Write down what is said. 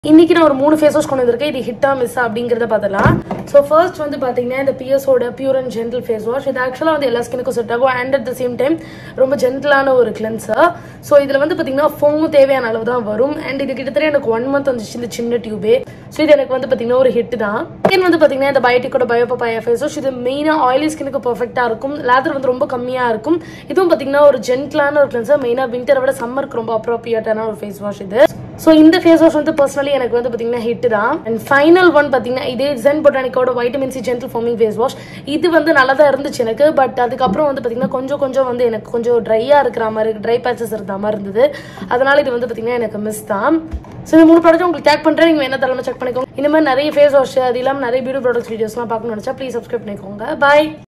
இன்னைக்கு நான் ஒரு மூணு ஃபேஸ் வாஷ் கொண்டு வந்திருக்கேன் இது ஹிட்டா மிஸ்ஸா அப்படிங்கிறத பார்த்தலாம் ஸோ ஃபர்ஸ்ட் வந்து பார்த்தீங்கன்னா இந்த பிஎஸோட pure and gentle face wash இது ஆக்சுவலாக வந்து எல்லா ஸ்கினுக்கும் செட் ஆகும் and at the same time ரொம்ப ஜென்டிலான ஒரு கிளென்சர் ஸோ இதில் வந்து பார்த்தீங்கன்னா ஃபோமும் தேவையான அளவு தான் வரும் அண்ட் இது கிட்டத்தட்ட எனக்கு ஒன் மந்த் வந்துச்சு இந்த சின்ன டியூபே ஸோ இது எனக்கு வந்து பார்த்தீங்கன்னா ஒரு ஹிட் தான் செகண்ட் வந்து பார்த்தீங்கன்னா இந்த பயோட்டிக்கோட பயோபப்பாயா ஃபேஸ் வாஷ் இது மெயினாக ஆயிலி ஸ்கினுக்கு பர்ஃபெக்டாக இருக்கும் லேதர் வந்து ரொம்ப கம்மியாக இருக்கும் இதுவும் பார்த்தீங்கன்னா ஒரு ஜென்டிலான ஒரு கிளென்சர் மெயினாக விண்டரை விட சம்மருக்கு ரொம்ப அப்ரோப்ரியேட்டான ஒரு ஃபேஸ் வாஷ் இது ஸோ இந்த ஃபேஸ் வாஷ் வந்து பர்சனலி எனக்கு வந்து பார்த்தீங்கன்னா ஹிட் தான் அண்ட் ஃபைனல் ஒன் பார்த்தீங்கன்னா இதே ஜென் பொட்டானிக்கோட vitamin C gentle foaming face wash இது வந்து நல்லா தான் இருந்துச்சு எனக்கு பட் அதுக்கப்புறம் வந்து பார்த்தீங்கன்னா கொஞ்சம் கொஞ்சம் வந்து எனக்கு கொஞ்சம் ட்ரையாக இருக்கிற மாதிரி ட்ரை பேச்சஸ் இருந்த மாதிரி இருந்தது அதனால இது வந்து பார்த்தீங்கன்னா எனக்கு மிஸ் தான் ஸோ இந்த மூணு ப்ராடக்ட் உங்களுக்கு டேக் பண்ணுறேன் நீங்கள் என்ன தலைமை செக் பண்ணிக்கோங்க இந்த மாதிரி நிறைய ஃபேஸ் வாஷ் அது இல்லாமல் நிறைய பியூட்டி ப்ராடக்ட்ஸ் வீடியோஸ்லாம் பார்க்கணும்னு நினச்சா ப்ளீஸ் சப்ஸ்கிரைப் பண்ணிக்கோங்க பாய்